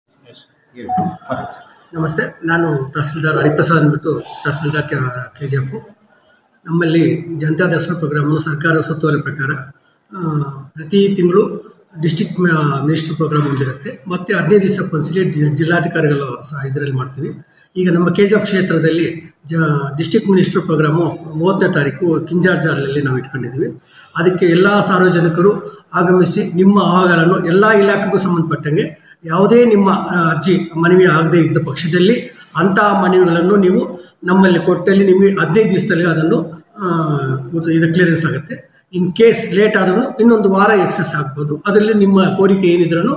ನಮಸ್ತೆ ನಾನು ತಹಸೀಲ್ದಾರ್ ಹರಿಪ್ರಸಾದ್ ಅಂದ್ಬಿಟ್ಟು ತಹಸೀಲ್ದಾರ್ ಕೆ ಜಿ ಎಫ್ ನಮ್ಮಲ್ಲಿ ಜನತಾ ದರ್ಶನ ಪ್ರೋಗ್ರಾಮನ್ನು ಸರ್ಕಾರ ಸುತ್ತೋಲೆ ಪ್ರಕಾರ ಆ, ಪ್ರತಿ ತಿಂಗಳು ಡಿಸ್ಟಿಕ್ ಮಿನಿಸ್ಟ್ರ್ ಪ್ರೋಗ್ರಾಮ್ ಒಂದಿರುತ್ತೆ ಮತ್ತು ಹದಿನೈದು ದಿವಸಕ್ಕೊಂದ್ಸಲಿ ಜಿ- ಜಿಲ್ಲಾಧಿಕಾರಿಗಳು ಸಹ ಇದರಲ್ಲಿ ಮಾಡ್ತೀವಿ ಈಗ ನಮ್ಮ ಕೆ ಜಿ ಎಫ್ ಕ್ಷೇತ್ರದಲ್ಲಿ ಜ ಡಿಸ್ಟಿಕ್ ಮಿನಿಸ್ಟ್ರ್ ಪ್ರೋಗ್ರಾಮು ಮೂವತ್ತನೇ ತಾರೀಕು ಕಿಂಜಾರ್ಜಾಲಲ್ಲಿ ನಾವು ಇಟ್ಕೊಂಡಿದ್ದೀವಿ ಅದಕ್ಕೆ ಎಲ್ಲ ಸಾರ್ವಜನಿಕರು ಆಗಮಿಸಿ ನಿಮ್ಮ ಅಹವಾಲನ್ನು ಎಲ್ಲ ಇಲಾಖೆಗೂ ಸಂಬಂಧಪಟ್ಟಂಗೆ ಯಾವುದೇ ನಿಮ್ಮ ಆ, ಅರ್ಜಿ ಮನವಿ ಆಗದೇ ಇದ್ದ ಪಕ್ಷದಲ್ಲಿ ಅಂಥ ಮನವಿಗಳನ್ನು ನೀವು ನಮ್ಮಲ್ಲಿ ಕೊಟ್ಟಲ್ಲಿ ನಿಮಗೆ ಹದಿನೈದು ದಿವಸದಲ್ಲಿ ಅದನ್ನು ಆ, ಇದು- ಇದು ಕ್ಲಿಯರೆನ್ಸ್ ಆಗುತ್ತೆ ಇನ್ ಕೇಸ್ ಲೇಟ್ ಆದರೂ ಇನ್ನೊಂದು ವಾರ ಎಕ್ಸಸ್ ಆಗ್ಬೋದು ಅದರಲ್ಲಿ ನಿಮ್ಮ ಕೋರಿಕೆ ಏನಿದ್ರೂ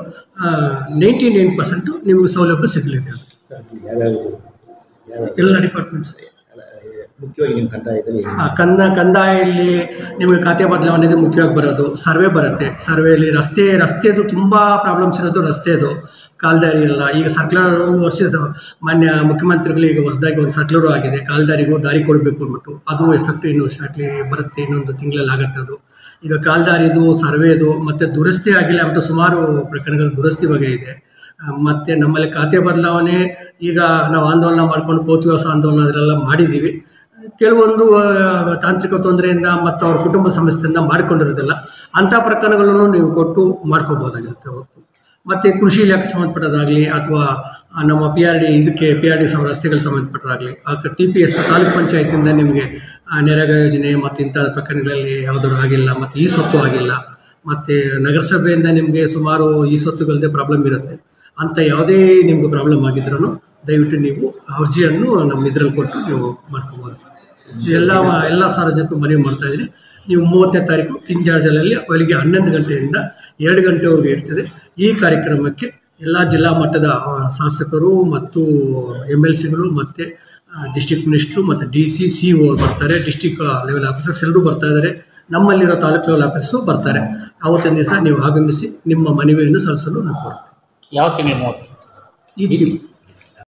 ನೈಂಟಿ ನೈನ್ ಪರ್ಸೆಂಟು ನಿಮಗೆ ಸೌಲಭ್ಯ ಸಿಗಲಿದೆ ಅದು ಯಾವ್ಯಾವುದು ಯಾವ ಎಲ್ಲ ಡಿಪಾರ್ಟ್ಮೆಂಟ್ಸ್ ಮುಖ್ಯವಾಗಿ ನಿಮ್ಮ ಕಂದಾಯದಲ್ಲಿ ಏನು? ಆ ಕಂದ ಕಂದಾಯಲ್ಲಿ ನಿಮಗೆ ಖಾತೆ ಬದಲಾವಣೆ ಇದು ಮುಖ್ಯವಾಗಿ ಬರೋದು ಸರ್ವೆ ಬರುತ್ತೆ ಸರ್ವೆಯಲ್ಲಿ ರಸ್ತೆ ರಸ್ತೆದು ತುಂಬ ಪ್ರಾಬ್ಲಮ್ಸ್ ಇರೋದು ರಸ್ತೆದು ಕಾಲ್ದಾರಿ ಇಲ್ಲ ಈಗ ಸರ್ಕ್ಯುಲರ್ ವರ್ಷ ಮಾನ್ಯ ಮುಖ್ಯಮಂತ್ರಿಗಳು ಈಗ ಹೊಸದಾಗಿ ಒಂದು ಸರ್ಕ್ಯುಲರ್ ಆಗಿದೆ ಕಾಲ್ದಾರಿಗೂ ದಾರಿ ಕೊಡಬೇಕು ಅಂದ್ಬಿಟ್ಟು ಅದು ಎಫೆಕ್ಟ್ ಇನ್ನು ಶಾರ್ಟ್ಲಿ ಬರುತ್ತೆ ಇನ್ನೊಂದು ತಿಂಗಳಲ್ಲಿ ಆಗುತ್ತೆ ಅದು ಈಗ ಕಾಲ್ದಾರಿದು ಸರ್ವೆದು ಮತ್ತು ದುರಸ್ತಿ ಆಗಿಲ್ಲ ಅಂದ್ಬಿಟ್ಟು ಸುಮಾರು ಪ್ರಕರಣಗಳ ದುರಸ್ತಿ ಬಗ್ಗೆ ಇದೆ ಆ, ಮತ್ತೆ ನಮ್ಮಲ್ಲಿ ಖಾತೆ ಬದಲಾವಣೆ ಈಗ ನಾವು ಆಂದೋಲನ ಮಾಡ್ಕೊಂಡು ಪೋತಿವಾಸ ಆಂದೋಲನ ಅದರೆಲ್ಲ ಮಾಡಿದ್ದೀವಿ ಕೆಲವೊಂದು ಆ, ತಾಂತ್ರಿಕ ತೊಂದರೆಯಿಂದ ಮತ್ತು ಅವ್ರ ಕುಟುಂಬ ಸಮಸ್ಯೆಯಿಂದ ಮಾಡಿಕೊಂಡಿರೋದಿಲ್ಲ ಅಂಥ ಪ್ರಕರಣಗಳನ್ನು ನೀವು ಕೊಟ್ಟು ಮಾಡ್ಕೋಬೋದಾಗಿರುತ್ತೆ ಹೊರತು ಮತ್ತು ಕೃಷಿ ಇಲಾಖೆ ಸಂಬಂಧಪಟ್ಟದಾಗಲಿ ಅಥವಾ ಆ, ನಮ್ಮ ಪಿ ಆರ್ ಡಿ ಇದಕ್ಕೆ ಪಿ ಆರ್ ಡಿ ಸಮ ರಸ್ತೆಗಳಿಗೆ ಸಂಬಂಧಪಟ್ಟದಾಗಲಿ ಟಿ ಪಿ ಎಸ್ ತಾಲೂಕ್ ಪಂಚಾಯತಿಂದ ನಿಮಗೆ ಆ, ನರೇಗಾ ಯೋಜನೆ ಮತ್ತು ಇಂಥ ಪ್ರಕರಣಗಳಲ್ಲಿ ಯಾವುದಾದ್ರು ಆಗಿಲ್ಲ ಮತ್ತು ಈ ಸೊತ್ತು ಆಗಿಲ್ಲ ಮತ್ತು ನಗರಸಭೆಯಿಂದ ನಿಮಗೆ ಸುಮಾರು ಈ ಸೊತ್ತುಗಳದ್ದೇ ಪ್ರಾಬ್ಲಮ್ ಇರುತ್ತೆ ಅಂಥ ಯಾವುದೇ ನಿಮ್ಗೆ ಪ್ರಾಬ್ಲಮ್ ಆಗಿದ್ರೂ ದಯವಿಟ್ಟು ನೀವು ಅರ್ಜಿಯನ್ನು ನಮ್ಮ ಇದರಲ್ಲಿ ಕೊಟ್ಟು ನೀವು ಮಾಡ್ಕೋಬೋದು ಎಲ್ಲ ಎಲ್ಲ ಸಾರ್ವಜನಿಕರು ಮನವಿ ಮಾಡ್ತಾ ಇದ್ದೀನಿ ನೀವು ಮೂವತ್ತನೇ ತಾರೀಕು ಕಿಂಜಾರ್ಜಲಲ್ಲಿ ಬೆಳಿಗ್ಗೆ ಹನ್ನೊಂದು ಗಂಟೆಯಿಂದ ಎರಡು ಗಂಟೆವರೆಗೂ ಇರ್ತದೆ ಈ ಕಾರ್ಯಕ್ರಮಕ್ಕೆ ಎಲ್ಲ ಜಿಲ್ಲಾ ಮಟ್ಟದ ಆ, ಶಾಸಕರು ಮತ್ತು ಎಮ್ ಎಲ್ ಸಿಗಳು ಮತ್ತು ಡಿಸ್ಟಿಕ್ ಮಿನಿಸ್ಟ್ರು ಮತ್ತು ಡಿ ಸಿ ಸಿ ಓ ಬರ್ತಾರೆ ಡಿಸ್ಟಿಕ್ ಲೆವೆಲ್ ಆಫೀಸರ್ಸ್ ಎಲ್ಲರೂ ಬರ್ತಾ ಇದ್ದಾರೆ ನಮ್ಮಲ್ಲಿರೋ ತಾಲೂಕು ಲೆವೆಲ್ ಆಫೀಸರ್ಸು ಬರ್ತಾರೆ ಆವತ್ತಿನ ದಿವಸ ನೀವು ಆಗಮಿಸಿ ನಿಮ್ಮ ಮನವಿಯನ್ನು ಸಲ್ಲಿಸಲು ನಾನು ಕೋರ್ತೀನಿ ಯಾವ ತಿಂಗಳು ಮೂವತ್ತು ಈ